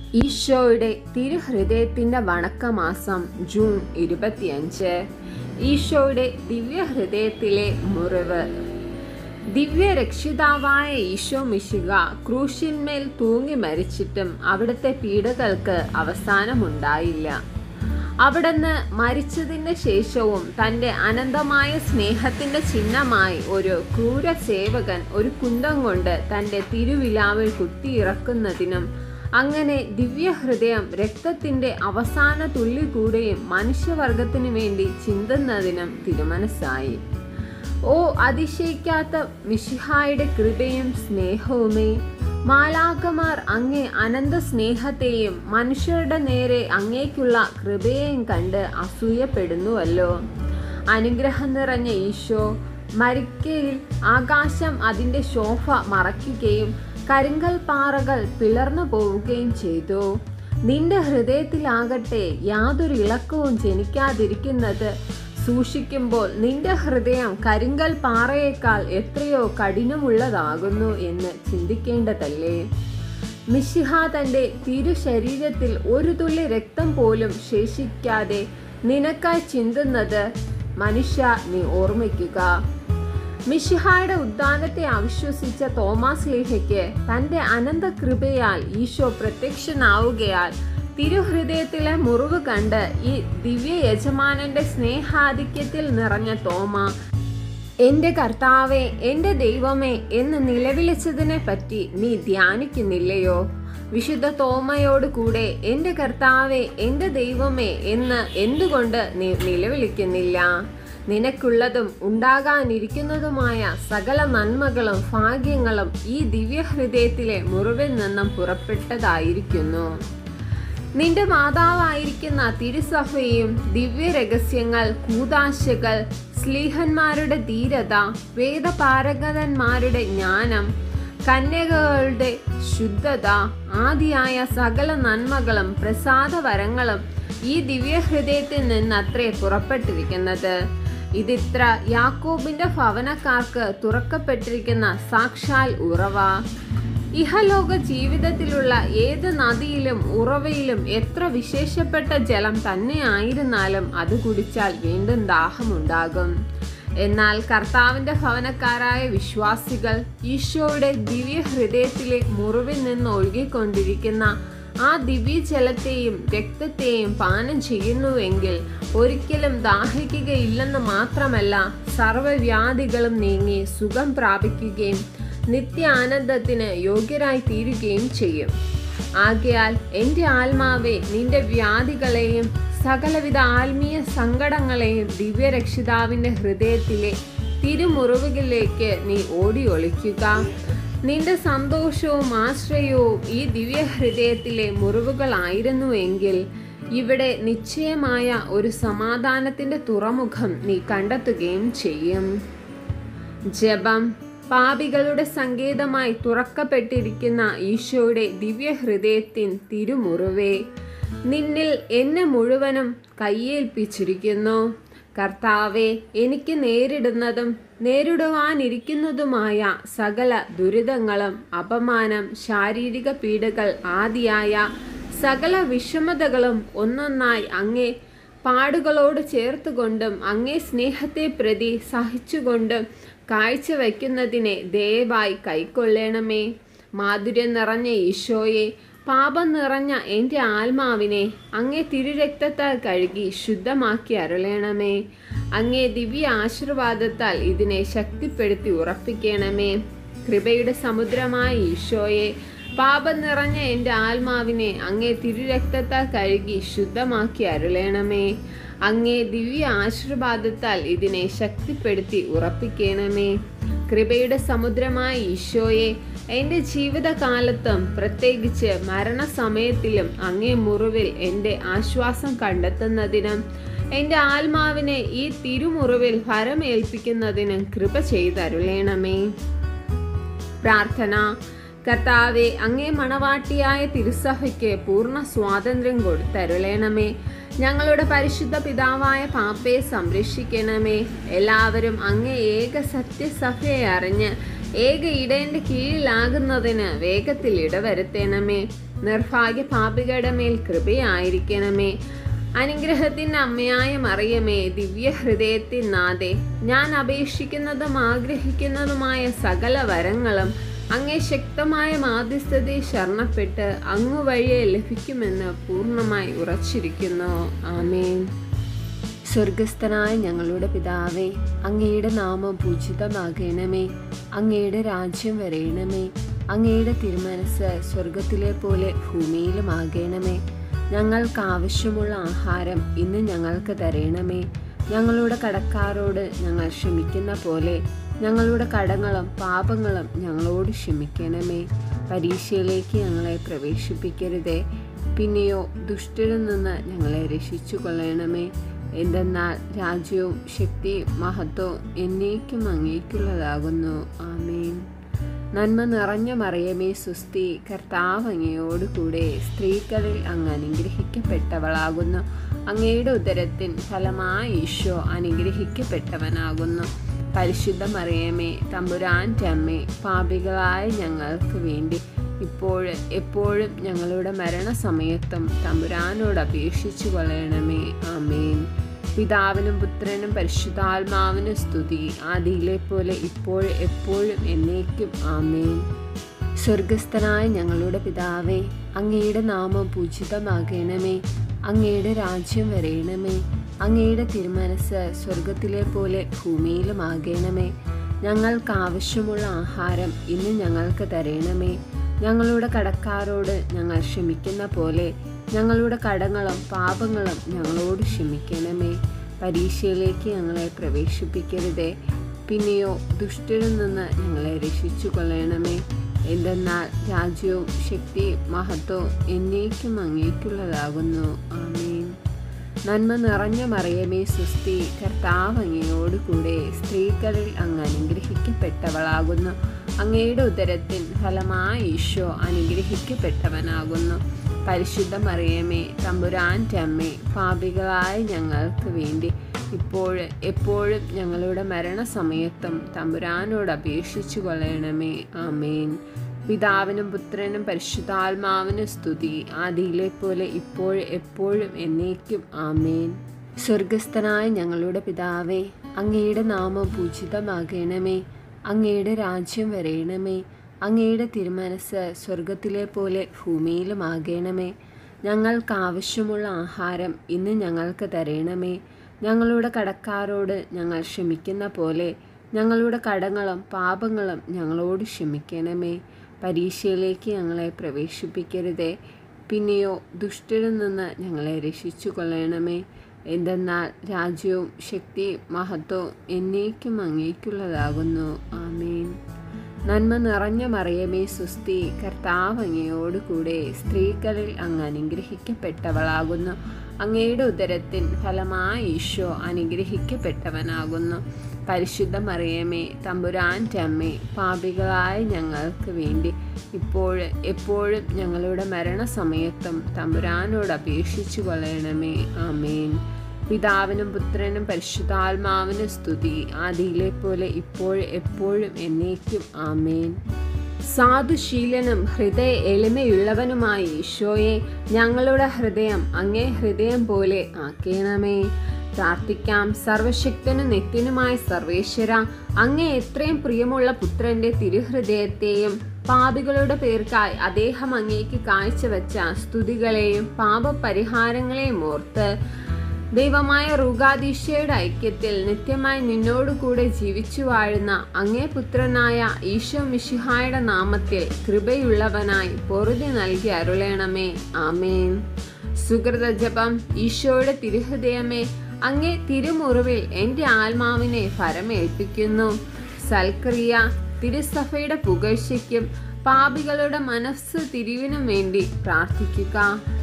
ഈശോയുടെ തിരുഹൃദയത്തിൻ്റെ വണക്കമാസം ജൂൺ ഇരുപത്തിയഞ്ച് ഈശോയുടെ ദിവ്യഹൃദയത്തിലെ മുറിവ് ദിവ്യരക്ഷിതാവായ ഈശോ മിശിക ക്രൂശിന്മേൽ തൂങ്ങി മരിച്ചിട്ടും അവിടുത്തെ പീഡകൾക്ക് അവസാനമുണ്ടായില്ല അവിടുന്ന് മരിച്ചതിന് ശേഷവും തൻ്റെ അനന്തമായ സ്നേഹത്തിൻ്റെ ചിഹ്നമായി ഒരു ക്രൂര സേവകൻ ഒരു കുന്തം കൊണ്ട് തൻ്റെ തിരുവിലാവിൽ കുത്തിയിറക്കുന്നതിനും അങ്ങനെ ദിവ്യഹൃദയം രക്തത്തിൻ്റെ അവസാന തുള്ളി കൂടെയും മനുഷ്യവർഗത്തിനു വേണ്ടി ചിന്തുന്നതിനും തിരുമനസ്സായി ഓ അതിശയിക്കാത്ത മിശിഹായുടെ കൃപയും സ്നേഹവുമേ മാലാകമാർ അങ്ങേ അനന്ത സ്നേഹത്തെയും മനുഷ്യരുടെ നേരെ അങ്ങേക്കുള്ള കൃപയെയും കണ്ട് അസൂയപ്പെടുന്നുവല്ലോ അനുഗ്രഹം നിറഞ്ഞ ഈശോ മരിക്കയിൽ ആകാശം അതിൻ്റെ ശോഭ മറയ്ക്കുകയും കരിങ്കൽ പാറകൾ പിളർന്നു പോവുകയും ചെയ്തു നിന്റെ ഹൃദയത്തിലാകട്ടെ യാതൊരു ഇളക്കവും ജനിക്കാതിരിക്കുന്നത് സൂക്ഷിക്കുമ്പോൾ നിന്റെ ഹൃദയം കരിങ്കൽ പാറയേക്കാൾ എത്രയോ കഠിനമുള്ളതാകുന്നു എന്ന് ചിന്തിക്കേണ്ടതല്ലേ മിശിഹ തൻ്റെ തിരുശരീരത്തിൽ ഒരു തുള്ളി രക്തം പോലും ശേഷിക്കാതെ നിനക്കായി ചിന്തുന്നത് മനുഷ്യ നീ ഓർമ്മിക്കുക മിഷിഹായുടെ ഉദ്ധാനത്തെ അവിശ്വസിച്ച തോമാസ് ലീഹയ്ക്ക് തൻ്റെ അനന്ത കൃപയാൽ ഈശോ പ്രത്യക്ഷനാവുകയാൽ തിരുഹൃദയത്തിലെ മുറിവ് കണ്ട് ഈ ദിവ്യ യജമാനന്റെ സ്നേഹാധിക്യത്തിൽ നിറഞ്ഞ തോമ എൻ്റെ കർത്താവെ എൻ്റെ ദൈവമേ എന്ന് നിലവിളിച്ചതിനെ പറ്റി നീ ധ്യാനിക്കുന്നില്ലയോ വിശുദ്ധ തോമയോട് കൂടെ എൻ്റെ കർത്താവെ എൻ്റെ ദൈവമേ എന്ന് എന്തുകൊണ്ട് നീ നിലവിളിക്കുന്നില്ല നിനക്കുള്ളതും ഉണ്ടാകാനിരിക്കുന്നതുമായ സകല നന്മകളും ഭാഗ്യങ്ങളും ഈ ദിവ്യഹൃദയത്തിലെ മുറിവിൽ നിന്നും പുറപ്പെട്ടതായിരിക്കുന്നു നിന്റെ മാതാവായിരിക്കുന്ന തിരുസഭയും ദിവ്യരഹസ്യങ്ങൾ കൂതാശകൾ സ്ലീഹന്മാരുടെ ധീരത വേദപാരകന്മാരുടെ ജ്ഞാനം കന്യകകളുടെ ശുദ്ധത ആദിയായ സകല നന്മകളും പ്രസാദവരങ്ങളും ഈ ദിവ്യഹൃദയത്തിൽ നിന്നത്രേ പുറപ്പെട്ടിരിക്കുന്നത് ഇതിത്ര യാക്കോബിന്റെ ഭവനക്കാർക്ക് തുറക്കപ്പെട്ടിരിക്കുന്ന സാക്ഷാൽ ഉറവ ഇഹലോക ജീവിതത്തിലുള്ള ഏത് നദിയിലും ഉറവയിലും എത്ര വിശേഷപ്പെട്ട ജലം തന്നെയായിരുന്നാലും അത് കുടിച്ചാൽ വീണ്ടും ദാഹമുണ്ടാകും എന്നാൽ കർത്താവിന്റെ ഭവനക്കാരായ വിശ്വാസികൾ ഈശോയുടെ ദിവ്യ ഹൃദയത്തിലെ മുറിവിൽ നിന്ന് ഒഴുകിക്കൊണ്ടിരിക്കുന്ന ആ ദിവ്യജലത്തെയും രക്തത്തെയും പാനം ചെയ്യുന്നുവെങ്കിൽ ഒരിക്കലും ദാഹിക്കുകയില്ലെന്ന് മാത്രമല്ല സർവ്വവ്യാധികളും നീങ്ങി സുഖം പ്രാപിക്കുകയും നിത്യ ആനന്ദത്തിന് യോഗ്യരായി തീരുകയും ചെയ്യും ആകയാൽ എൻ്റെ ആത്മാവെ നിന്റെ വ്യാധികളെയും സകലവിധ ആത്മീയ സങ്കടങ്ങളെയും ദിവ്യരക്ഷിതാവിൻ്റെ ഹൃദയത്തിലെ തിരുമുറിവുകളിലേക്ക് നീ ഓടി ഒളിക്കുക നിന്റെ സന്തോഷവും ആശ്രയവും ഈ ദിവ്യഹൃദയത്തിലെ മുറിവുകളായിരുന്നുവെങ്കിൽ ഇവിടെ നിശ്ചയമായ ഒരു സമാധാനത്തിൻ്റെ തുറമുഖം നീ കണ്ടെത്തുകയും ചെയ്യും ജപം പാപികളുടെ സങ്കേതമായി തുറക്കപ്പെട്ടിരിക്കുന്ന ഈശോയുടെ ദിവ്യഹൃദയത്തിൻ തിരുമുറിവേ നിന്നിൽ എന്നെ മുഴുവനും കയ്യേൽപ്പിച്ചിരിക്കുന്നു കർത്താവെ എനിക്ക് നേരിടുന്നതും നേരിടുവാനിരിക്കുന്നതുമായ സകല ദുരിതങ്ങളും അപമാനം ശാരീരിക പീഡകൾ ആദിയായ സകല വിഷമതകളും ഒന്നൊന്നായി അങ്ങേ പാടുകളോട് ചേർത്തുകൊണ്ടും അങ്ങേ സ്നേഹത്തെ പ്രതി സഹിച്ചുകൊണ്ടും കാഴ്ചവെക്കുന്നതിനെ ദയവായി കൈക്കൊള്ളണമേ മാധുര്യം നിറഞ്ഞ ഈശോയെ പാപം നിറഞ്ഞ എൻ്റെ ആത്മാവിനെ അങ്ങേ തിരുരക്തത്താൽ കഴുകി ശുദ്ധമാക്കി അരുളണമേ അങ്ങേ ദിവ്യ ആശീർവാദത്താൽ ഇതിനെ ശക്തിപ്പെടുത്തി ഉറപ്പിക്കണമേ കൃപയുടെ സമുദ്രമായ ഈശോയെ പാപം നിറഞ്ഞ എൻ്റെ ആത്മാവിനെ അങ്ങേ തിരുരക്തത്താൽ കഴുകി ശുദ്ധമാക്കി അരുളണമേ അങ്ങേ ദിവ്യ ആശീർവാദത്താൽ ഇതിനെ ശക്തിപ്പെടുത്തി ഉറപ്പിക്കണമേ കൃപയുടെ സമുദ്രമായ ഈശോയെ എൻ്റെ ജീവിതകാലത്തും പ്രത്യേകിച്ച് മരണസമയത്തിലും അങ്ങേ മുറിവിൽ എൻ്റെ ആശ്വാസം കണ്ടെത്തുന്നതിനും എൻ്റെ ആത്മാവിനെ ഈ തിരുമുറിവിൽ ഫലമേൽപ്പിക്കുന്നതിനും കൃപ ചെയ്തരുളേണമേ പ്രാർത്ഥന കർത്താവെ അങ്ങേ മണവാട്ടിയായ തിരുസഭയ്ക്ക് പൂർണ്ണ സ്വാതന്ത്ര്യം കൊടുത്തരുളേണമേ ഞങ്ങളുടെ പരിശുദ്ധ പിതാവായ പാപ്പയെ സംരക്ഷിക്കണമേ എല്ലാവരും അങ്ങേ ഏക സത്യസഭയെ അറിഞ്ഞ് ഏക ഇടയന്റെ കീഴിലാകുന്നതിന് വേഗത്തിൽ ഇടവരുത്തണമേ നിർഭാഗ്യ പാപികളുടെ മേൽ കൃപയായിരിക്കണമേ അനുഗ്രഹത്തിൻ്റെ അമ്മയായ മറിയമേ ദിവ്യ ഹൃദയത്തിൻ നാഥേ ഞാൻ അപേക്ഷിക്കുന്നതും ആഗ്രഹിക്കുന്നതുമായ സകല വരങ്ങളും അങ്ങേ ശക്തമായ മാധ്യസ്ഥതയെ ശരണപ്പെട്ട് അങ്ങു വഴിയെ ലഭിക്കുമെന്ന് പൂർണ്ണമായി ഉറച്ചിരിക്കുന്നു ആമേൻ സ്വർഗസ്ഥനായ ഞങ്ങളുടെ പിതാവേ അങ്ങയുടെ നാമം പൂജിതമാകണമേ അങ്ങയുടെ രാജ്യം വരയണമേ അങ്ങയുടെ തിരുമനസ് സ്വർഗത്തിലെ പോലെ ഭൂമിയിലുമാകണമേ ഞങ്ങൾക്ക് ആവശ്യമുള്ള ആഹാരം ഇന്ന് ഞങ്ങൾക്ക് തരയണമേ ഞങ്ങളുടെ കടക്കാരോട് ഞങ്ങൾ ക്ഷമിക്കുന്ന പോലെ ഞങ്ങളുടെ കടങ്ങളും പാപങ്ങളും ഞങ്ങളോട് ക്ഷമിക്കണമേ പരീക്ഷയിലേക്ക് ഞങ്ങളെ പ്രവേശിപ്പിക്കരുതേ പിന്നെയോ ദുഷ്ടരിൽ നിന്ന് ഞങ്ങളെ രക്ഷിച്ചു കൊള്ളണമേ എന്തെന്നാൽ രാജ്യവും ശക്തിയും മഹത്വവും എന്നേക്കും അങ്ങേക്കുള്ളതാകുന്നു ആമേൻ നന്മ നിറഞ്ഞ മറിയമേ സുസ്തി കർത്താവ് അങ്ങയോടുകൂടെ സ്ത്രീകളിൽ അങ്ങ് അനുഗ്രഹിക്കപ്പെട്ടവളാകുന്നു അങ്ങയുടെ ഉദരത്തിൻ ഫലമായി ഈശോ അനുഗ്രഹിക്കപ്പെട്ടവനാകുന്നു പരിശുദ്ധ മറിയമേ തമ്പുരാൻ്റെ അമ്മേ പാപികളായ ഞങ്ങൾക്ക് വേണ്ടി ഇപ്പോഴും എപ്പോഴും ഞങ്ങളുടെ മരണസമയത്തും തമ്പുരാനോട് അപേക്ഷിച്ചു കൊള്ളണമേ ആമേൻ പിതാവിനും പുത്രനും പരിശുദ്ധാത്മാവിനും സ്തുതി ആദിയിലെ പോലെ ഇപ്പോഴും എപ്പോഴും എന്നേക്കും ആമേൻ സ്വർഗസ്ഥനായ ഞങ്ങളുടെ പിതാവേ അങ്ങയുടെ നാമം പൂജിതമാകണമേ അങ്ങയുടെ രാജ്യം വരയണമേ അങ്ങയുടെ തിരുമനസ് സ്വർഗത്തിലെ പോലെ ഭൂമിയിലുമാകണമേ ഞങ്ങൾക്ക് ആവശ്യമുള്ള ആഹാരം ഇന്ന് ഞങ്ങൾക്ക് തരയണമേ ഞങ്ങളുടെ കടക്കാരോട് ഞങ്ങൾ ക്ഷമിക്കുന്ന പോലെ ഞങ്ങളുടെ കടങ്ങളും പാപങ്ങളും ഞങ്ങളോട് ക്ഷമിക്കണമേ പരീക്ഷയിലേക്ക് ഞങ്ങളെ പ്രവേശിപ്പിക്കരുതേ പിന്നെയോ ദുഷ്ടരിൽ നിന്ന് ഞങ്ങളെ രക്ഷിച്ചു കൊള്ളണമേ എന്തെന്നാൽ രാജ്യവും ശക്തിയും മഹത്വവും എന്നേക്കും അങ്ങേക്കുള്ളതാകുന്നു ആമേൻ നന്മ നിറഞ്ഞ മറിയമേ സുസ്തി കർത്താവ് അങ്ങയോടുകൂടെ സ്ത്രീകളിൽ അങ്ങ് അനുഗ്രഹിക്കപ്പെട്ടവളാകുന്നു അങ്ങയുടെ ഉദരത്തിൻ ഫലമായി ഈശോ അനുഗ്രഹിക്കപ്പെട്ടവനാകുന്നു പരിശുദ്ധ മറിയമേ തമ്പുരാൻ്റെ അമ്മേ പാപികളായ ഞങ്ങൾക്ക് വേണ്ടി ഇപ്പോഴും എപ്പോഴും ഞങ്ങളുടെ മരണസമയത്തും തമ്പുരാനോട് അപേക്ഷിച്ചു കൊള്ളണമേ ആമേൻ പിതാവിനും പുത്രനും പരിശുദ്ധാത്മാവിനും സ്തുതി ആദിയിലെ പോലെ ഇപ്പോഴും എപ്പോഴും എന്നേക്കും ആമേൻ സ്വർഗസ്ഥനായ ഞങ്ങളുടെ പിതാവേ അങ്ങയുടെ നാമം പൂജിതമാകണമേ അങ്ങയുടെ രാജ്യം വരയണമേ അങ്ങയുടെ തിരുമനസ് സ്വർഗത്തിലെ പോലെ ഭൂമിയിലുമാകണമേ ഞങ്ങൾക്ക് ആവശ്യമുള്ള ആഹാരം ഇന്ന് ഞങ്ങൾക്ക് തരയണമേ ഞങ്ങളുടെ കടക്കാരോട് ഞങ്ങൾ ക്ഷമിക്കുന്ന പോലെ ഞങ്ങളുടെ കടങ്ങളും പാപങ്ങളും ഞങ്ങളോട് ക്ഷമിക്കണമേ പരീക്ഷയിലേക്ക് ഞങ്ങളെ പ്രവേശിപ്പിക്കരുതേ പിന്നെയോ ദുഷ്ടരിൽ നിന്ന് ഞങ്ങളെ രക്ഷിച്ചു കൊള്ളണമേ എന്തെന്നാൽ രാജ്യവും ശക്തിയും മഹത്വവും എന്നേക്കും അങ്ങേക്കുള്ളതാകുന്നു ആമേൻ നന്മ നിറഞ്ഞ മറിയമേ സുസ്തി കർത്താവ് അങ്ങയോടുകൂടെ സ്ത്രീകളിൽ അങ്ങ് അനുഗ്രഹിക്കപ്പെട്ടവളാകുന്നു അങ്ങയുടെ ഉദരത്തിൻ ഫലമായി ഈശോ അനുഗ്രഹിക്കപ്പെട്ടവനാകുന്നു പരിശുദ്ധ മറിയമേ തമ്പുരാൻ്റെ അമ്മേ പാപികളായ ഞങ്ങൾക്ക് വേണ്ടി ഇപ്പോഴും എപ്പോഴും ഞങ്ങളുടെ മരണസമയത്തും തമ്പുരാനോട് അപേക്ഷിച്ചു കൊള്ളണമേ ആമേൻ പിതാവിനും പുത്രനും പരിശുദ്ധാത്മാവിനും സ്തുതി ആദിയിലെ പോലെ ഇപ്പോഴും എപ്പോഴും എന്നേക്കും ആമേൻ സാധുശീലനും ഹൃദയ എളിമയുള്ളവനുമായ ഈശോയെ ഞങ്ങളുടെ ഹൃദയം അങ്ങേ ഹൃദയം പോലെ ആക്കേണമേ പ്രാർത്ഥിക്കാം സർവശക്തനും നെത്തിനുമായ സർവേശ്വര അങ്ങേ എത്രയും പ്രിയമുള്ള പുത്രന്റെ തിരുഹൃദയത്തെയും പാപികളുടെ പേർക്കായി അദ്ദേഹം അങ്ങേക്ക് കാഴ്ചവെച്ച സ്തുതികളെയും പാപപരിഹാരങ്ങളെയും ഓർത്ത് ദൈവമായ റുഗാദീശയുടെ ഐക്യത്തിൽ നിത്യമായി നിന്നോടുകൂടെ ജീവിച്ചു വാഴുന്ന അങ്ങേ പുത്രനായ ഈശോ മിശിഹായുടെ നാമത്തിൽ കൃപയുള്ളവനായി പൊറുതി നൽകി അരുളേണമേ ആമേൻ സുഹൃത ജപം ഈശോയുടെ തിരുഹൃദയമേ അങ്ങേ തിരുമുറിവിൽ എൻ്റെ ആത്മാവിനെ ഫരമേൽപ്പിക്കുന്നു സൽക്രിയ തിരുസഭയുടെ പുകഴ്ചയ്ക്കും പാപികളുടെ മനസ്സ് തിരിവിനും വേണ്ടി പ്രാർത്ഥിക്കുക